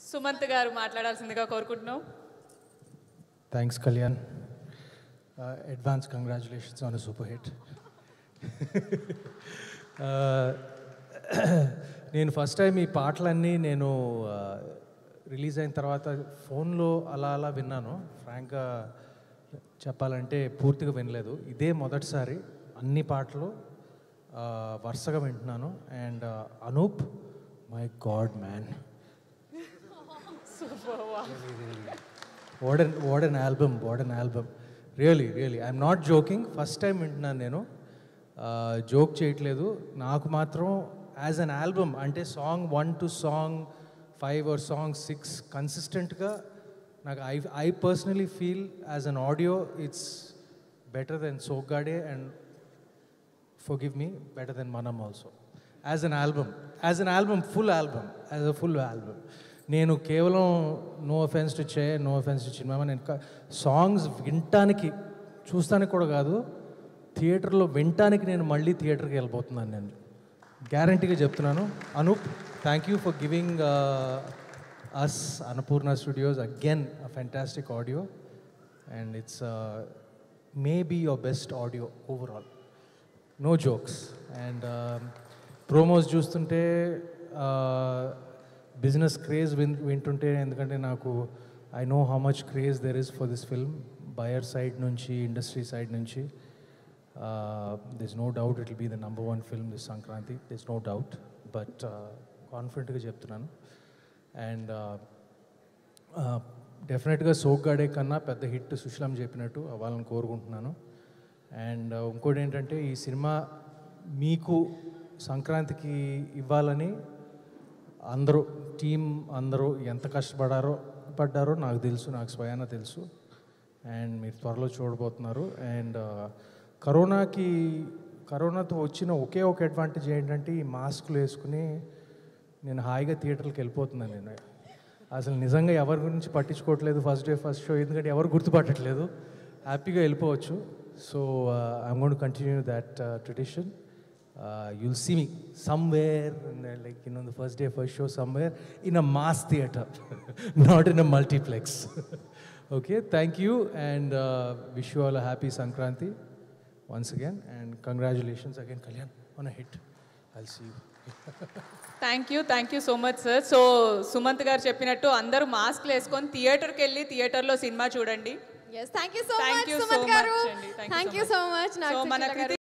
సుమంత్ గారు మాట్లాడాల్సిందిగా కోరుకుంటున్నాం thanks Kalyan advance congratulations on super hit నేను ఫస్ట్ టైం ఈ పాటలన్నీ నేను రిలీజ్ అయిన తర్వాత ఫోన్లో అలా అలా విన్నాను ఫ్రాంక్గా చెప్పాలంటే పూర్తిగా వినలేదు ఇదే మొదటిసారి అన్ని పాటలు ఆ, వరుసగా వింటున్నాను and Anoop my god man what an what an album what an album really really I'm not joking first time వింటున్నాను నేను జోక్ చేయట్లేదు నాకు మాత్రం యాజ్ అన్ ఆల్బమ్ అంటే song one two song five or song six కన్సిస్టెంట్గా నాకు I I personally feel as an audio it's better than Soggade and forgive me better than manam also as an album as an album full album as a full album నేను కేవలం no offense to చే no offense to చిన్న నేను songs వినటానికి చూస్తానికి కూడా కాదు థియేటర్లో వినటానికి నేను మళ్ళీ థియేటర్కి వెళ్ళిపోతున్నాను నేను గ్యారంటీగా చెప్తున్నాను Anoop thank you for giving us Annapurna studios again a fantastic audio and it's maybe your best audio overall no jokes and promos చూస్తుంటే బిజినెస్ క్రేజ్ విన్ వింటుంటే ఎందుకంటే నాకు I know how much craze there is for this film buyer side నుంచి industry side నుంచి this no doubt it will be the number one film this Sankranti this no doubt but కాన్ఫిడెంట్గా చెప్తున్నాను and డెఫినెట్గా సోగ్గాడే కన్నా పెద్ద హిట్ సుశీలం చెప్పినట్టు అవ్వాలని కోరుకుంటున్నాను అండ్ ఇంకోటి ఏంటంటే ఈ సినిమా మీకు సంక్రాంతికి ఇవ్వాలని అందరూ టీం అందరూ ఎంత కష్టపడారో పడ్డారో నాకు తెలుసు నాకు స్వయాన తెలుసు అండ్ మీరు త్వరలో చూడబోతున్నారు అండ్ కరోనాకి కరోనాతో వచ్చిన ఒకే ఒక అడ్వాంటేజ్ ఏంటంటే ఈ మాస్కులు వేసుకుని నేను హాయిగా థియేటర్కి వెళ్ళిపోతున్నాను నేను అసలు నిజంగా ఎవరి గురించి పట్టించుకోవట్లేదు ఫస్ట్ డే ఫస్ట్ షో ఎందుకంటే ఎవరు గుర్తుపట్టట్లేదు హ్యాపీగా వెళ్ళిపోవచ్చు so I'm gonna continue that tradition you'll see me somewhere like in the first day first show somewhere in a mass theatre not in a multiplex okay thank you and wish you all happy Sankranti once again and congratulations again Kalyan on a hit I'll see you thank you thank you so much sir so Sumanth garu చెప్పినట్టు అందరూ మాస్క్లు వేసుకొని థియేటర్కి వెళ్ళి థియేటర్లో సినిమా చూడండి yes thank you so Thank much you so Sumanth garu much అండి. Thank you thank so you so much. Much So, నాకు మన సుశీల గారు.